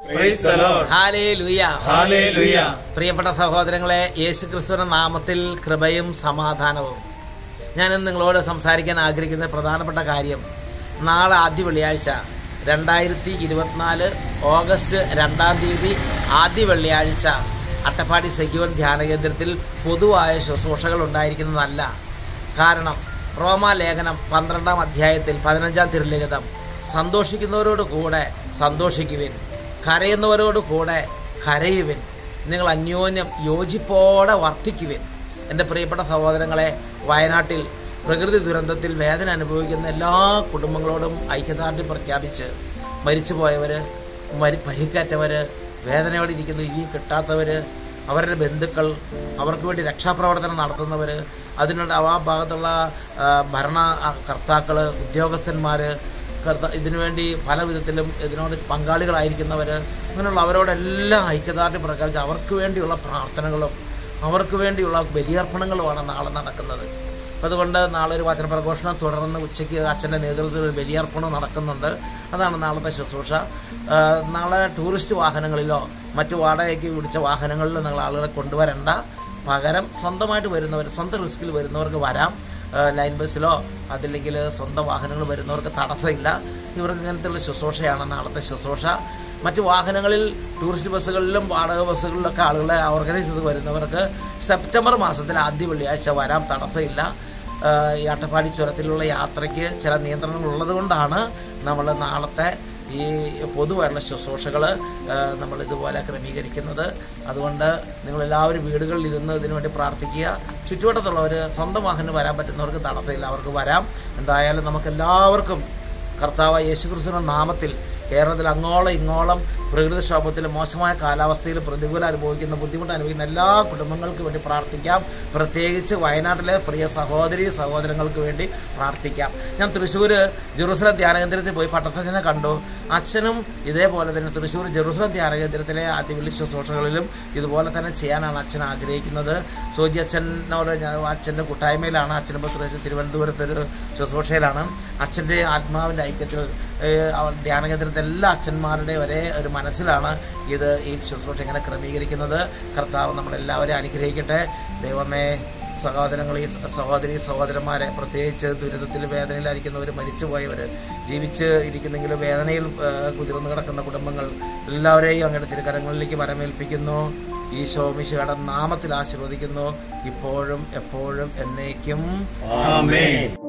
Praise the Lord. Hallelujah Hallelujah. പ്രിയപ്പെട്ട സഹോദരങ്ങളെ യേശു ക്രിസ്തുവിന്റെ നാമത്തിൽ കൃപയും സമാധാനവും ഞാൻ ഇന്ന് നിങ്ങളോട് സംസാരിക്കാൻ ആഗ്രഹിക്കുന്ന പ്രധാനപ്പെട്ട കാര്യം നാളെ ആദ്യ വെള്ളിയാഴ്ച രണ്ടായിരത്തി ഇരുപത്തിനാല് ഓഗസ്റ്റ് രണ്ടാം തീയതി ആദ്യ വെള്ളിയാഴ്ച അട്ടപ്പാടി സെക്യൂർ ധ്യാന കേന്ദ്രത്തിൽ പൊതുവായ ശുശ്രൂഷകൾ ഉണ്ടായിരിക്കുന്നതല്ല കാരണം റോമാ ലേഖനം പന്ത്രണ്ടാം അധ്യായത്തിൽ പതിനഞ്ചാം തിരുലിഖിതം സന്തോഷിക്കുന്നവരോട് കൂടെ സന്തോഷിക്കുവിൻ കരയുന്നവരോട് കൂടെ കരയുവിൻ നിങ്ങൾ അന്യോന്യം യോജിപ്പോടെ വർദ്ധിക്കുവിൻ എൻ്റെ പ്രിയപ്പെട്ട സഹോദരങ്ങളെ വയനാട്ടിൽ പ്രകൃതി ദുരന്തത്തിൽ വേദന അനുഭവിക്കുന്ന എല്ലാ കുടുംബങ്ങളോടും ഐക്യദാർഢ്യം പ്രഖ്യാപിച്ച് മരിച്ചുപോയവർ മരി പരിക്കേറ്റവർ വേദനയോടെ ഇരിക്കുന്ന ഇനിയും കിട്ടാത്തവർ അവരുടെ ബന്ധുക്കൾ അവർക്ക് വേണ്ടി രക്ഷാപ്രവർത്തനം നടത്തുന്നവർ അതിനുള്ള ആ ഭാഗത്തുള്ള ആ, ഭരണ കർത്താക്കൾ ഉദ്യോഗസ്ഥന്മാർ കർത്ത ഇതിനു വേണ്ടി പല വിധത്തിലും ഇതിനോട് പങ്കാളികളായിരിക്കുന്നവർ അങ്ങനെയുള്ള അവരോടെല്ലാം ഐക്യദാർഢ്യം പ്രഖ്യാപിച്ച് അവർക്ക് വേണ്ടിയുള്ള പ്രാർത്ഥനകളും അവർക്ക് വേണ്ടിയുള്ള ബലിയർപ്പണങ്ങളുമാണ് നാളെ നടക്കുന്നത് അതുകൊണ്ട് നാളെ ഒരു വചന പ്രഘോഷണം തുടർന്ന് ഉച്ചയ്ക്ക് അച്ഛൻ്റെ നേതൃത്വത്തിൽ ഒരു ബലിയർപ്പണം നടക്കുന്നുണ്ട് അതാണ് നാളത്തെ ശുശ്രൂഷ ആ, നാളെ ടൂറിസ്റ്റ് വാഹനങ്ങളിലോ മറ്റു വാടകയ്ക്ക് പിടിച്ച വാഹനങ്ങളിലോ നിങ്ങൾ ആളുകളെ കൊണ്ടുവരണ്ട പകരം സ്വന്തമായിട്ട് വരുന്നവർ സ്വന്തം റിസ്കിൽ വരുന്നവർക്ക് വരാം ആ, ലൈൻ ബസ്സിലോ അതില്ലെങ്കിൽ സ്വന്തം വാഹനങ്ങൾ വരുന്നവർക്ക് തടസ്സമില്ല ഇവർക്ക് ഇങ്ങനത്തെയുള്ള ശുശ്രൂഷയാണ് നാളത്തെ ശുശ്രൂഷ മറ്റ് വാഹനങ്ങളിൽ ടൂറിസ്റ്റ് ബസ്സുകളിലും വാടക ബസ്സുകളിലൊക്കെ ആളുകളെ ഓർഗനൈസ് ചെയ്ത് വരുന്നവർക്ക് സെപ്റ്റംബർ മാസത്തിൽ ആദ്യ വെള്ളിയാഴ്ച വരാം തടസ്സമില്ല ആ, ഈ അട്ടപ്പാടി ചുരത്തിലുള്ള യാത്രയ്ക്ക് ചില നിയന്ത്രണങ്ങൾ ഉള്ളതുകൊണ്ടാണ് നമ്മൾ നാളത്തെ ഈ പൊതുവായുള്ള ശുശ്രൂഷകൾ നമ്മൾ ഇതുപോലെ ക്രമീകരിക്കുന്നത് അതുകൊണ്ട് നിങ്ങളെല്ലാവരും വീടുകളിൽ ഇരുന്ന് ഇതിനു വേണ്ടി പ്രാർത്ഥിക്കുക ചുറ്റുവട്ടത്തുള്ളവർ സ്വന്തം വാഹനം വരാൻ പറ്റുന്നവർക്ക് തടസ്സമില്ല അവർക്ക് വരാം എന്തായാലും നമുക്കെല്ലാവർക്കും കർത്താവ് യേശുക്രിസ്തുവിന്റെ നാമത്തിൽ കേരളത്തിൽ അങ്ങോളം ഇങ്ങോളം പ്രകൃതിക്ഷോഭത്തിലും മോശമായ കാലാവസ്ഥയിൽ പ്രതികൂലം അനുഭവിക്കുന്ന ബുദ്ധിമുട്ട് അനുഭവിക്കുന്ന എല്ലാ കുടുംബങ്ങൾക്കും വേണ്ടി പ്രാർത്ഥിക്കാം പ്രത്യേകിച്ച് വയനാട്ടിലെ പ്രിയ സഹോദരി സഹോദരങ്ങൾക്ക് വേണ്ടി പ്രാർത്ഥിക്കാം ഞാൻ തൃശ്ശൂർ ജെറൂസലം ധ്യാനകേന്ദ്രത്തിൽ പോയി പട്ടത്തച്ഛനെ കണ്ടു അച്ഛനും ഇതേപോലെ തന്നെ തൃശ്ശൂർ ജെറൂസലം ധ്യാനകേന്ദ്രത്തിലെ ആദ്യവെള്ളി ശുശ്രൂഷകളിലും ഇതുപോലെ തന്നെ ചെയ്യാനാണ് അച്ഛൻ ആഗ്രഹിക്കുന്നത് സോജി അച്ഛനോട് ഞാൻ അച്ഛൻ്റെ കൂട്ടായ്മയിലാണ് അച്ഛനിപ്പോൾ തൃശ്ശൂർ തിരുവനന്തപുരത്ത് ഒരു ശുശ്രൂഷയിലാണ് അച്ഛൻ്റെ ആത്മാവിൻ്റെ ഐക്യത്തിൽ ഏഹ്, അവ- ധ്യാനകേന്ദ്രത്തിലെ എല്ലാ അച്ഛന്മാരുടെ ഒരേ ഒരു മനസ്സിലാണ് ഇത് ഈ ശുശ്രൂഷ ഇങ്ങനെ ക്രമീകരിക്കുന്നത് കർത്താവ് നമ്മളെല്ലാവരെയും അനുഗ്രഹിക്കട്ടെ ദൈവമേ സഹോദരങ്ങൾ ഈ സഹോദരി സഹോദരന്മാരെ പ്രത്യേകിച്ച് ദുരിതത്തിൽ വേദനയിലായിരിക്കുന്നവർ മരിച്ചുപോയവർ ജീവിച്ച് ഇരിക്കുന്നെങ്കിലും വേദനയിൽ ഏഹ്, കുതിർന്നു കിടക്കുന്ന കുടുംബങ്ങൾ എല്ലാവരെയും അങ്ങയുടെ തിരുക്കരങ്ങളിലേക്ക് വരമേൽപ്പിക്കുന്നു ഈശോ മിശിയുടെ നാമത്തിൽ ആശീർവദിക്കുന്നു ഇപ്പോഴും എപ്പോഴും എന്നേക്കും Amen.